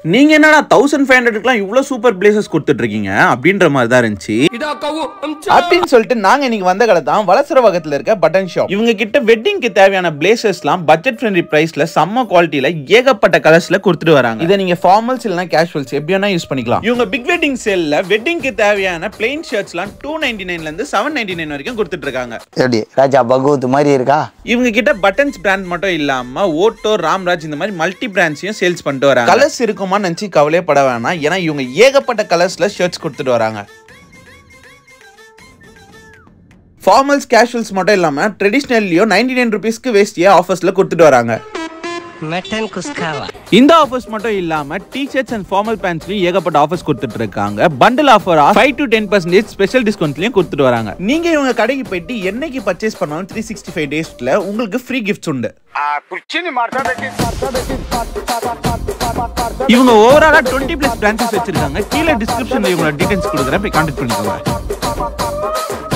நீங்க என்னடா thousand five ஹண்ட்ரட்க்குலாம் இவ்வளவு சூப்பர் பிளேசஸ் கொடுத்துட்டு இருக்கீங்க அப்படின்ற மாதிரி தான் இருந்துச்சு அப்படின்னு சொல்லிட்டு நாங்க இன்னைக்கு வந்த கடை தான் வலசரவகத்துல இருக்க பட்டன் ஷாப் இவங்க கிட்ட வெட்டிங்க்கு தேவையான பிளேசஸ்லாம் பட்ஜெட் ஃப்ரெண்ட்லி பிரைஸ்ல செம்ம குவாலிட்டியில ஏகப்பட்ட கலர்ஸ்ல கொடுத்துட்டு வராங்க இதை நீங்க ஃபார்மல்ஸ் இல்லனா கேஷுவல்ஸ் எப்படி வேணா யூஸ் பண்ணிக்கலாம் இவங்க பிக் வெட்டிங் சேல்ல வெட்டிங்க்கு தேவையான பிளெயின் ஷர்ட்ஸ்லாம் டூ நைன்டி நைன்ல இருந்து செவன் நைன்டி நைன் வரைக்கும் கொடுத்துட்டு இருக்காங்க எப்படி ராஜா பகவத் மாதிரி இருக்கா இவங்க கிட்ட பட்டன்ஸ் பிராண்ட் மட்டும் இல்லாம ஓட்டோ ராம்ராஜ் இந்த மாதிரி மல்டி பிராண்ட்ஸையும் சேல்ஸ் பண்ணிட்டு வராங்க கலர்ஸ் இருக்குமா நினைச்சு கவலையே பட வேணாம் ஏன்னா இவங்க ஏகப்பட்ட கலர்ஸ்ல ஷர்ட்ஸ் கொடுத்துட்டு வராங்க ஃபார்மல்ஸ் கேஷுவல்ஸ் மட்டும் இல்லாம ட்ரெடிஷ்னல்லையும் நைன்டி நைன் ருபீஸ்க்கு வேஸ்டியே ஆஃபர்ஸ்ல கொடுத்துட்டு வராங்க மட்டன் குஸ்காவா இந்த ஆஃபர்ஸ் மட்டும் இல்லாம டி ஷர்ட்ஸ் அண்ட் ஃபார்மல் பேண்ட்ஸ்லயும் ஏகப்பட்ட ஆஃபர்ஸ் கொடுத்துட்டு இருக்காங்க bundle offer five to ten percentage special டிஸ்கவுண்ட்லயும் கொடுத்துட்டு வராங்க நீங்க இவங்க கடைக்கு போயிட்டு என்னைக்கு பர்ச்சேஸ் பண்ணாலும் த்ரீ சிக்ஸ்டி ஃபைவ் டேஸ்ல உங்களுக்கு ஃப்ரீ கிஃப்ட்ஸ் உண்டு இவங்க ஓவராலா டுவெண்ட்டி பிளஸ் பிரான்ச்சஸ் வச்சிருக்காங்க கீழே டிஸ்கிரிப்ஷன்ல இவங்களோட டீடைல்ஸ் கொடுக்குறேன் போய் கான்டாக்ட் பண்ணிக்கோங்க